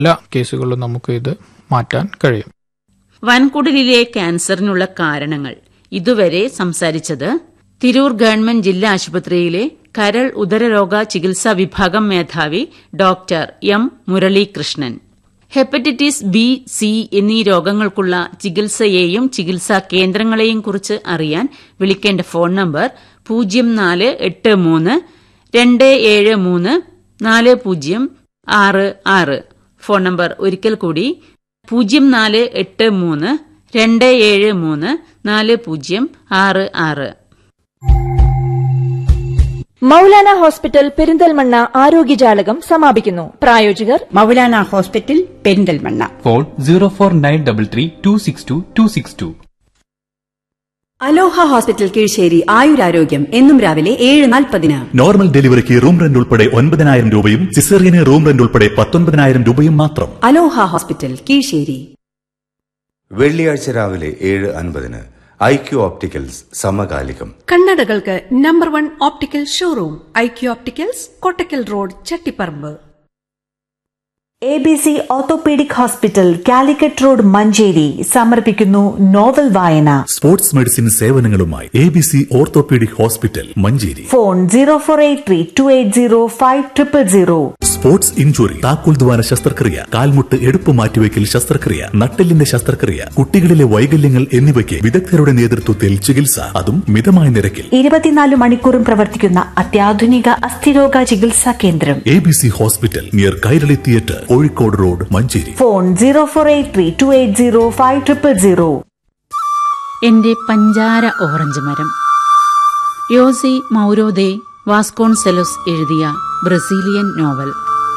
എല്ലാ കേസുകളിലും നമുക്ക് ഇത് മാറ്റാൻ കഴിയും വൻകുടലിലെ ക്യാൻസറിനുള്ള കാരണങ്ങൾ ഇതുവരെ സംസാരിച്ചത് തിരൂർ ഗവൺമെന്റ് ജില്ലാ ആശുപത്രിയിലെ കരൾ ഉദരരോഗ ചികിത്സാ വിഭാഗം മേധാവി doctor M Muralikrishnan hepatitis B C എന്നീ രോഗങ്ങൾക്കുള്ള ചികിത്സയെയും ചികിത്സാ കേന്ദ്രങ്ങളെയും കുറിച്ച് അറിയാൻ വിളിക്കേണ്ട ഫോൺ നമ്പർ പൂജ്യം നാല് എട്ട് മൂന്ന് രണ്ട് ഏഴ് മൂന്ന് നാല് പൂജ്യം ആറ് ആറ് ഫോൺ നമ്പർ ഒരിക്കൽ കൂടി പൂജ്യം നാല് എട്ട് മൂന്ന് രണ്ട് ഏഴ് മൂന്ന് നാല് പൂജ്യം ആറ് ആറ് മൗലാന ഹോസ്പിറ്റൽ പെരിന്തൽമണ്ണ ആരോഗ്യജാലകം സമാപിക്കുന്നു പ്രായോജകർ Moulana hospital Perinthalmanna phone zero four nine double three two six two two six two അലോഹ ഹോസ്പിറ്റൽ കീഴ്ശ്ശേരി ആയുരാരോഗ്യം എന്നും രാവിലെ ഏഴ് നാൽപ്പതിന് നോർമൽ ഡെലിവറിക്ക് റൂം റെന്റ് ഉൾപ്പെടെ ഒൻപതിനായിരം രൂപയും സിസേറിയന് റൂം റെന്റ് ഉൾപ്പെടെ പത്തൊൻപതിനായിരം രൂപയും മാത്രം അലോഹ ഹോസ്പിറ്റൽ കീഴ്ശ്ശേരി വെള്ളിയാഴ്ച രാവിലെ ഏഴ് അൻപതിന് ഐ ക്യു ഓപ്റ്റിക്കൽസ് സമകാലികം കണ്ണടകൾക്ക് number one optical showroom I Q opticals Kottakkal road Chattiparamba A B C orthopaedic hospital Calicut road Manjeri സമർപ്പിക്കുന്നു നോവൽ വായന സ്പോർട്സ് മെഡിസിൻ സേവനങ്ങളുമായി A B C orthopaedic hospital Manjeri phone zero four eight three two eight zero five triple zero sports injury താക്കോൽ ദ്വാര ശസ്ത്രക്രിയ കാൽമുട്ട് എടുപ്പ് മാറ്റിവെക്കൽ ശസ്ത്രക്രിയ നട്ടെല്ലിന്റെ ശസ്ത്രക്രിയ കുട്ടികളിലെ വൈകല്യങ്ങൾ എന്നിവയ്ക്ക് വിദഗ്ധരുടെ നേതൃത്വത്തിൽ ചികിത്സ അതും മിതമായ നിരക്കിൽ ഇരുപത്തിനാല് മണിക്കൂറും പ്രവർത്തിക്കുന്ന അത്യാധുനിക അസ്ഥിരോഗ ചികിത്സാ കേന്ദ്രം A B C hospital near Kairali theatre Kozhikode road Manjeri phone zero four eight three two eight zero five triple zero എന്റെ പഞ്ചാര ഓറഞ്ച് മരം യോസി മൗരോദെ വാസ്കോൺസെലോസ് എഴുതിയ ബ്രസീലിയൻ നോവൽ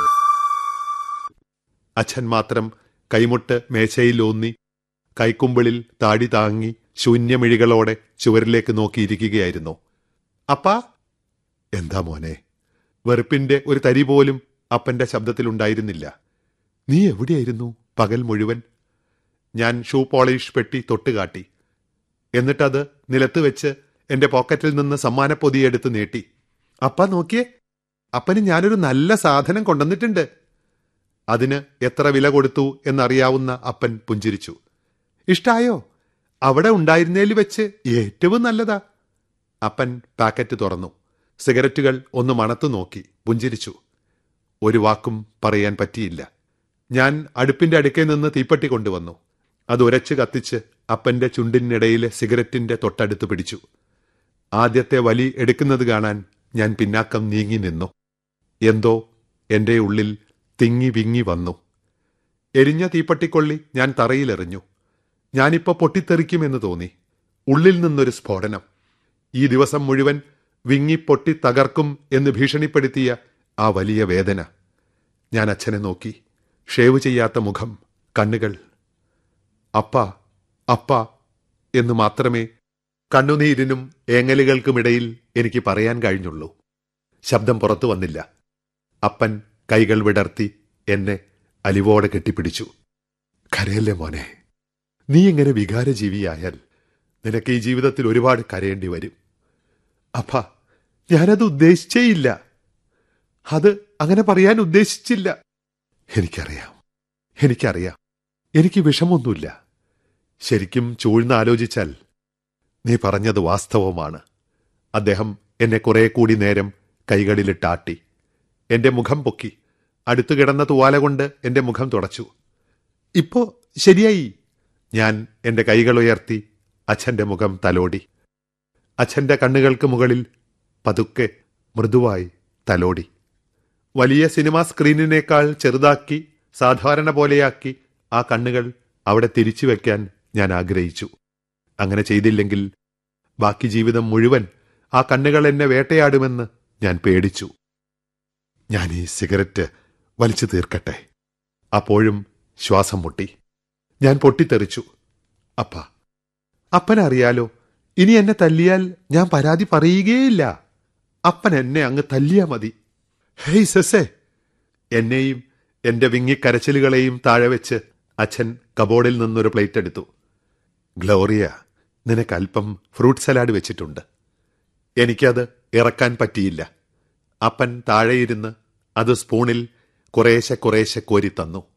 അച്ഛൻ മാത്രം കൈമുട്ട് മേശയിലൂന്നി കൈക്കുമ്പിളിൽ താടി താങ്ങി ശൂന്യമിഴികളോടെ ചുവരിലേക്ക് നോക്കിയിരിക്കുകയായിരുന്നു അപ്പാ എന്താ മോനെ വെറുപ്പിന്റെ ഒരു തരി പോലും അപ്പന്റെ ശബ്ദത്തിലുണ്ടായിരുന്നില്ല നീ എവിടെയായിരുന്നു പകൽ മുഴുവൻ ഞാൻ ഷൂ പോളിഷ് പെട്ടി തൊട്ടുകാട്ടി എന്നിട്ടത് നിലത്ത് വെച്ച് എന്റെ പോക്കറ്റിൽ നിന്ന് സമ്മാനപ്പൊതിയെടുത്ത് നീട്ടി അപ്പ നോക്കിയേ അപ്പന് ഞാനൊരു നല്ല സാധനം കൊണ്ടുവന്നിട്ടുണ്ട് അതിന് എത്ര വില കൊടുത്തു എന്നറിയാവുന്ന അപ്പൻ പുഞ്ചിരിച്ചു ഇഷ്ടായോ അവിടെ ഉണ്ടായിരുന്നേൽ വെച്ച് ഏറ്റവും നല്ലതാ അപ്പൻ പാക്കറ്റ് തുറന്നു സിഗരറ്റുകൾ ഒന്ന് മണത്തു നോക്കി പുഞ്ചിരിച്ചു ഒരു വാക്കും പറയാൻ പറ്റിയില്ല ഞാൻ അടുപ്പിന്റെ അടുക്കെ നിന്ന് തീപ്പെട്ടി കൊണ്ടുവന്നു അത് ഉരച്ച് കത്തിച്ച് അപ്പന്റെ ചുണ്ടിനിടയിലെ സിഗരറ്റിന്റെ തൊട്ടടുത്ത് പിടിച്ചു ആദ്യത്തെ വലി എടുക്കുന്നത് കാണാൻ ഞാൻ പിന്നാക്കം നീങ്ങി നിന്നു എന്തോ എന്റെ ഉള്ളിൽ തിങ്ങി വിങ്ങി വന്നു എരിഞ്ഞ തീപ്പട്ടിക്കൊള്ളി ഞാൻ തറയിലെറിഞ്ഞു ഞാനിപ്പോ പൊട്ടിത്തെറിക്കുമെന്ന് തോന്നി ഉള്ളിൽ നിന്നൊരു സ്ഫോടനം ഈ ദിവസം മുഴുവൻ വിങ്ങി പൊട്ടി തകർക്കും എന്ന് ഭീഷണിപ്പെടുത്തിയ ആ വലിയ വേദന ഞാൻ അച്ഛനെ നോക്കി ഷേവ് ചെയ്യാത്ത മുഖം കണ്ണുകൾ അപ്പ അപ്പ എന്ന് മാത്രമേ കണ്ണുനീരിനും ഏങ്ങലുകൾക്കുമിടയിൽ എനിക്ക് പറയാൻ കഴിഞ്ഞുള്ളൂ ശബ്ദം പുറത്തു വന്നില്ല അപ്പൻ കൈകൾ വിടർത്തി എന്നെ അലിവോടെ കെട്ടിപ്പിടിച്ചു കരയല്ലേ മോനെ നീ ഇങ്ങനെ വികാരജീവിയായാൽ നിനക്ക് ഈ ജീവിതത്തിൽ ഒരുപാട് കരയേണ്ടി വരും അപ്പ ഞാനത് ഉദ്ദേശിച്ചേയില്ല അത് അങ്ങനെ പറയാൻ ഉദ്ദേശിച്ചില്ല എനിക്കറിയാം എനിക്കറിയാം എനിക്ക് വിഷമൊന്നുമില്ല ശരിക്കും ചൂഴ്ന്ന് ആലോചിച്ചാൽ നീ പറഞ്ഞത് വാസ്തവമാണ് അദ്ദേഹം എന്നെ കുറെ കൂടി നേരം കൈകളിലിട്ടാട്ടി എന്റെ മുഖം പൊക്കി അടുത്തു കിടന്ന തുവാല കൊണ്ട് എന്റെ മുഖം തുടച്ചു ഇപ്പോ ശരിയായി ഞാൻ എന്റെ കൈകൾ ഉയർത്തി അച്ഛന്റെ മുഖം തലോടി അച്ഛന്റെ കണ്ണുകൾക്ക് മുകളിൽ പതുക്കെ മൃദുവായി തലോടി വലിയ സിനിമാ സ്ക്രീനിനേക്കാൾ ചെറുതാക്കി സാധാരണ പോലെയാക്കി ആ കണ്ണുകൾ അവിടെ തിരിച്ചു വെക്കാൻ ഞാൻ ആഗ്രഹിച്ചു അങ്ങനെ ചെയ്തില്ലെങ്കിൽ ബാക്കി ജീവിതം മുഴുവൻ ആ കണ്ണുകൾ എന്നെ വേട്ടയാടുമെന്ന് ഞാൻ പേടിച്ചു ഞാൻ ഈ സിഗരറ്റ് വലിച്ചു തീർക്കട്ടെ അപ്പോഴും ശ്വാസം മുട്ടി ഞാൻ പൊട്ടിത്തെറിച്ചു അപ്പ അപ്പനറിയാലോ ഇനി എന്നെ തല്ലിയാൽ ഞാൻ പരാതി പറയുകയില്ല അപ്പൻ എന്നെ അങ്ങ് തല്ലിയാ മതി ഹേയ് സെസേ എന്നെയും എന്റെ വിങ്ങിക്കരച്ചിലുകളെയും താഴെ വെച്ച് അച്ഛൻ കബോർഡിൽ നിന്നൊരു പ്ലേറ്റ് എടുത്തു ഗ്ലോറിയ നിനക്ക് അല്പം ഫ്രൂട്ട് സലാഡ് വെച്ചിട്ടുണ്ട് എനിക്കത് ഇറക്കാൻ പറ്റിയില്ല അപ്പൻ താഴെയിരുന്ന് അത് സ്പൂണിൽ കുറേശ്ശെ കുറേശ്ശെ കോരി തന്നു